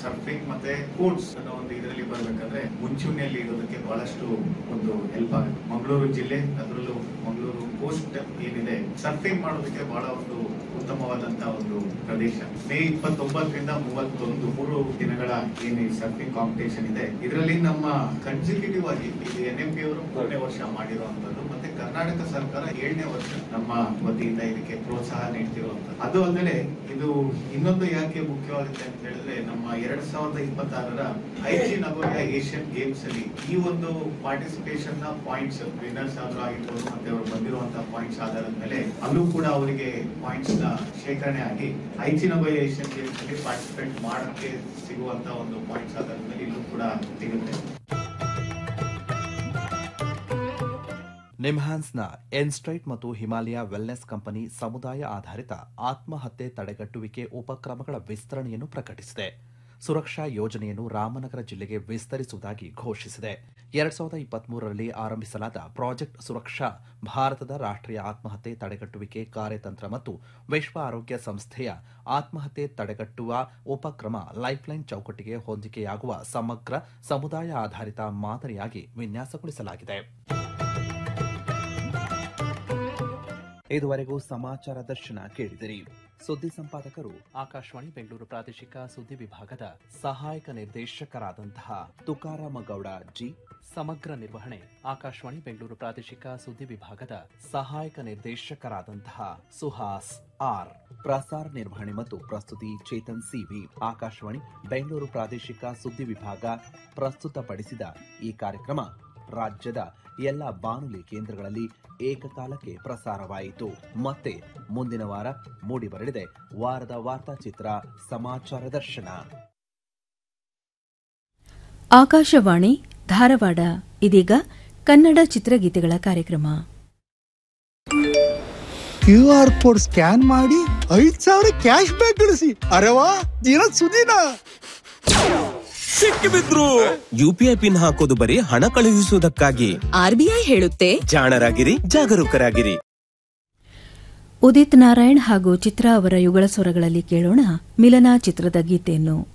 surfing ಮತ್ತೆ sports ಅನ್ನೋ ಒಂದು ಇದರಲ್ಲಿ ಬರ್ಬೇಕಂದ್ರೆ ಮುಂಚೂಣಿಯಲ್ಲಿ ಇರೋದಕ್ಕೆ ಬಹಳಷ್ಟು ಒಂದು ಹೆಲ್ಪ್ ಆಗುತ್ತೆ ಮಂಗಳೂರು ಜಿಲ್ಲೆ ಅದರಲ್ಲೂ ಮಂಗಳೂರು ಕೋಸ್ಟ್ ಏನಿದೆ ಸರ್ಫಿಂಗ್ ಮಾಡೋದಕ್ಕೆ ಬಹಳ ಒಂದು ಉತ್ತಮವಾದಂತಹ ಒಂದು ಪ್ರದೇಶ ಮೇ ಇಪ್ಪತ್ತೊಂಬತ್ತರಿಂದ ಮೂವತ್ತೊಂದು ಮೂರು ದಿನಗಳ ಏನು ಸರ್ಫಿಂಗ್ ಕಾಂಪಿಟೇಷನ್ ಇದೆ ಇದರಲ್ಲಿ ನಮ್ಮ ಕನ್ಸಿಕ್ಯೂಟಿವ್ ಆಗಿ ಇದು ಎನ್ ಎಂ ಪಿ ಅವರು ಮೂರನೇ ವರ್ಷ ಮಾಡಿರುವಂತದ್ದು ಮತ್ತೆ ಕರ್ನಾಟಕ ಸರ್ಕಾರ ಏಳನೇ ವರ್ಷ ನಮ್ಮ ವತಿಯಿಂದ ಇದಕ್ಕೆ ಪ್ರೋತ್ಸಾಹ ನೀಡ್ತಿರುವಂತದ್ದು ಅದು ಅಲ್ಲದೆ ಇದು ಇನ್ನೊಂದು ಯಾಕೆ ಮುಖ್ಯವಾಗುತ್ತೆ ಅಂತ ಹೇಳಿದ್ರೆ ನಮ್ಮ ಎರಡ್ ಸಾವಿರದ ಇಪ್ಪತ್ತಾರರ ಐಜಿ ನಗೋಯ ಏಷ್ಯನ್ ಗೇಮ್ಸ್ ಅಲ್ಲಿ ಈ ಒಂದು ಪಾರ್ಟಿಸಿಪೇಷನ್ ನ ಪಾಯಿಂಟ್ಸ್ ವಿನ್ನರ್ಸ್ ಆದ್ರೂ ಆಗಿರ್ಬೋದು ಮತ್ತೆ ಅವರು ಬಂದಿರುವಂತಹ ಪಾಯಿಂಟ್ಸ್ ಆಧಾರದ ಮೇಲೆ ಅಲ್ಲೂ ಕೂಡ ಅವರಿಗೆ ಪಾಯಿಂಟ್ಸ್ ನ ಶೇಖರಣೆ ಆಗಿ ಐಜಿ ನಗೋಯ ಏಷ್ಯನ್ ಗೇಮ್ಸ್ ಅಲ್ಲಿ ಪಾರ್ಟಿಸಿಪೇಟ್ ಮಾಡಕ್ಕೆ ಸಿಗುವಂತ ಒಂದು ಪಾಯಿಂಟ್ಸ್ ಆಧಾರದ ಮೇಲೆ ಇಲ್ಲೂ ಕೂಡ ಸಿಗುತ್ತೆ ನಿಮ್ಹಾನ್ಸ್ನ ಎನ್ಸ್ಟ್ರೈಟ್ ಮತ್ತು ಹಿಮಾಲಯ ವೆಲ್ನೆಸ್ ಕಂಪನಿ ಸಮುದಾಯ ಆಧಾರಿತ ಆತ್ಮಹತ್ಯೆ ತಡೆಗಟ್ಟುವಿಕೆ ಉಪಕ್ರಮಗಳ ವಿಸ್ತರಣೆಯನ್ನು ಪ್ರಕಟಿಸಿದೆ ಸುರಕ್ಷಾ ಯೋಜನೆಯನ್ನು ರಾಮನಗರ ಜಿಲ್ಲೆಗೆ ವಿಸ್ತರಿಸುವುದಾಗಿ ಘೋಷಿಸಿದೆ ಎರಡ್ ಸಾವಿರದ ಇಪ್ಪತ್ಮೂರರಲ್ಲಿ ಆರಂಭಿಸಲಾದ ಪ್ರಾಜೆಕ್ಟ್ ಸುರಕ್ಷಾ ಭಾರತದ ರಾಷ್ಟ್ರೀಯ ಆತ್ಮಹತ್ಯೆ ತಡೆಗಟ್ಟುವಿಕೆ ಕಾರ್ಯತಂತ್ರ ಮತ್ತು ವಿಶ್ವ ಆರೋಗ್ಯ ಸಂಸ್ಥೆಯ ಆತ್ಮಹತ್ಯೆ ತಡೆಗಟ್ಟುವ ಉಪಕ್ರಮ ಲೈಫ್ಲೈನ್ ಚೌಕಟ್ಟಿಗೆ ಹೊಂದಿಕೆಯಾಗುವ ಸಮಗ್ರ ಸಮುದಾಯ ಆಧಾರಿತ ಮಾದರಿಯಾಗಿ ವಿನ್ಯಾಸಗೊಳಿಸಲಾಗಿದೆ ಇದುವರೆಗೂ ಸಮಾಚಾರ ದರ್ಶನ ಕೇಳಿದಿರಿ ಸುದ್ದಿ ಸಂಪಾದಕರು ಆಕಾಶವಾಣಿ ಬೆಂಗಳೂರು ಪ್ರಾದೇಶಿಕ ಸುದ್ದಿ ವಿಭಾಗದ ಸಹಾಯಕ ನಿರ್ದೇಶಕರಾದಂತಹ ತುಕಾರಾಮ ಗೌಡ ಜಿ ಸಮಗ್ರ ನಿರ್ವಹಣೆ ಆಕಾಶವಾಣಿ ಬೆಂಗಳೂರು ಪ್ರಾದೇಶಿಕ ಸುದ್ದಿ ವಿಭಾಗದ ಸಹಾಯಕ ನಿರ್ದೇಶಕರಾದಂತಹ ಸುಹಾಸ್ ಆರ್ ಪ್ರಸಾರ ನಿರ್ವಹಣೆ ಮತ್ತು ಪ್ರಸ್ತುತಿ ಚೇತನ್ ಸಿವಿ ಆಕಾಶವಾಣಿ ಬೆಂಗಳೂರು ಪ್ರಾದೇಶಿಕ ಸುದ್ದಿ ವಿಭಾಗ ಪ್ರಸ್ತುತಪಡಿಸಿದ ಈ ಕಾರ್ಯಕ್ರಮ ರಾಜ್ಯದ ಎಲ್ಲ ಬಾನುಲಿ ಕೇಂದ್ರಗಳಲ್ಲಿ ಏಕಕಾಲಕ್ಕೆ ಪ್ರಸಾರವಾಯಿತು ಮತ್ತೆ ಮುಂದಿನ ವಾರ ಮೂಡಿಬರಲಿದೆ ವಾರದ ವಾರ್ತಾಚಿತ್ರ ಸಮಾಚಾರ ದರ್ಶನ ಆಕಾಶವಾಣಿ ಧಾರವಾಡ ಇದೀಗ ಕನ್ನಡ ಚಿತ್ರಗೀತೆಗಳ ಕಾರ್ಯಕ್ರಮ ಕ್ಯೂ ಆರ್ ಕೋಡ್ ಸ್ಕ್ಯಾನ್ ಮಾಡಿ ಐದ್ ಸಾವಿರ ಕ್ಯಾಶ್ ಬ್ಯಾಕ್ ಗಳಿಸಿ ಅರೆವಾ ದಿನ ಸುದಿನ ಸಿಕ್ಕಿಬಿದ್ರು ಯುಪಿಐ ಪಿನ್ ಹಾಕೋದು ಬರೀ ಹಣ ಕಳುಹಿಸುವುದಕ್ಕಾಗಿ ಆರ್ಬಿಐ ಹೇಳುತ್ತೆ ಜಾಣರಾಗಿರಿ ಜಾಗರೂಕರಾಗಿರಿ ಉದಿತ್ ನಾರಾಯಣ್ ಹಾಗೂ ಚಿತ್ರಾ ಅವರ ಯುಗಳ ಸ್ವರಗಳಲ್ಲಿ ಕೇಳೋಣ ಮಿಲನ ಚಿತ್ರದ ಗೀತೆಯನ್ನು